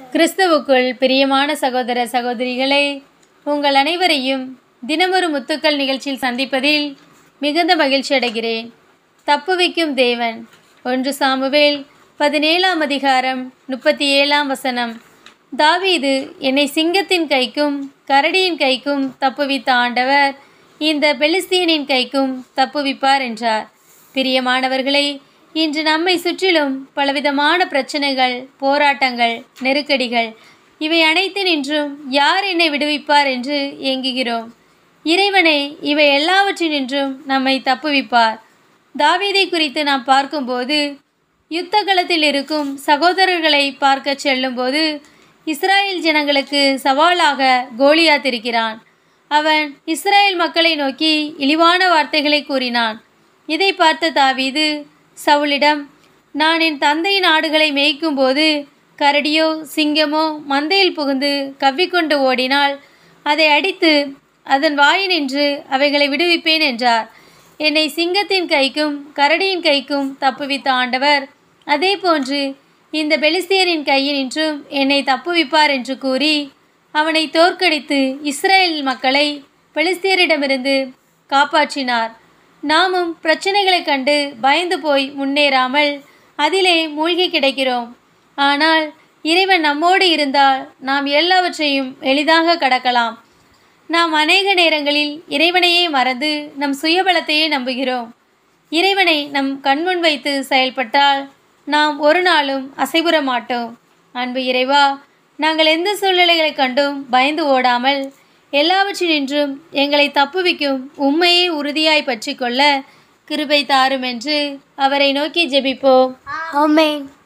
கிறிஸ்துவுக்குள் பிரியமான சகோதர சகோதரிகளே உங்கள் அனைவரையும் தினமொரு முத்துக்கள் நிகழ்ச்சியில் சந்திப்பதில் மிகுந்த மகிழ்ச்சி அடைகிறேன் தப்புவிக்கும் தேவன் ஒன்று சாமுவேல் பதினேழாம் அதிகாரம் முப்பத்தி ஏழாம் வசனம் தாவீது என்னை சிங்கத்தின் கைக்கும் கரடியின் கைக்கும் தப்புவித்த ஆண்டவர் இந்த பெலிஸ்தீனின் கைக்கும் தப்புவிப்பார் என்றார் பிரியமானவர்களே இன்று நம்மை சுற்றிலும் பலவிதமான பிரச்சனைகள் போராட்டங்கள் நெருக்கடிகள் இவை அனைத்து நின்றும் யார் என்னை விடுவிப்பார் என்று ஏங்குகிறோம் இறைவனே இவை எல்லாவற்றினின்றும் நம்மை தப்புவிப்பார் தாவீதை குறித்து நாம் பார்க்கும்போது யுத்த களத்தில் இருக்கும் சகோதரர்களை பார்க்க செல்லும்போது இஸ்ராயேல் ஜனங்களுக்கு சவாலாக கோலியாத் இருக்கிறான் அவன் இஸ்ராயேல் மக்களை நோக்கி இழிவான வார்த்தைகளை கூறினான் இதை பார்த்த தாவீது சவுலிடம் நான் என் தந்தையின் ஆடுகளை மேய்க்கும்போது கரடியோ சிங்கமோ மந்தையில் புகுந்து கவ்விக்கொண்டு ஓடினால் அதை அடித்து அதன் வாயினின்று அவைகளை விடுவிப்பேன் என்றார் என்னை சிங்கத்தின் கைக்கும் கரடியின் கைக்கும் தப்புவித்த ஆண்டவர் அதே போன்று இந்த பெலிஸ்தியரின் கையினின்றும் என்னை தப்புவிப்பார் என்று கூறி அவனை தோற்கடித்து இஸ்ரேல் மக்களை பெலிஸ்தியரிடமிருந்து காப்பாற்றினார் நாமும் பிரச்சனைகளைக் கண்டு பயந்து போய் முன்னேறாமல் அதிலே மூழ்கி கிடக்கிறோம் ஆனால் இறைவன் நம்மோடு இருந்தால் நாம் எல்லாவற்றையும் எளிதாக கடக்கலாம் நாம் அநேக நேரங்களில் இறைவனையே மறந்து நம் சுயபலத்தையே நம்புகிறோம் இறைவனை நம் கண்முன் வைத்து செயல்பட்டால் நாம் ஒரு நாளும் அசைபுற மாட்டோம் அன்பு இறைவா நாங்கள் எந்த சூழ்நிலைகளை கண்டும் பயந்து ஓடாமல் எல்லாவற்றினின்றும் எங்களை தப்புவிக்கும் உண்மையை உறுதியாய் பற்றி கொள்ள கிருபை தாரும் என்று அவரை நோக்கி ஜெபிப்போம் ஆமென்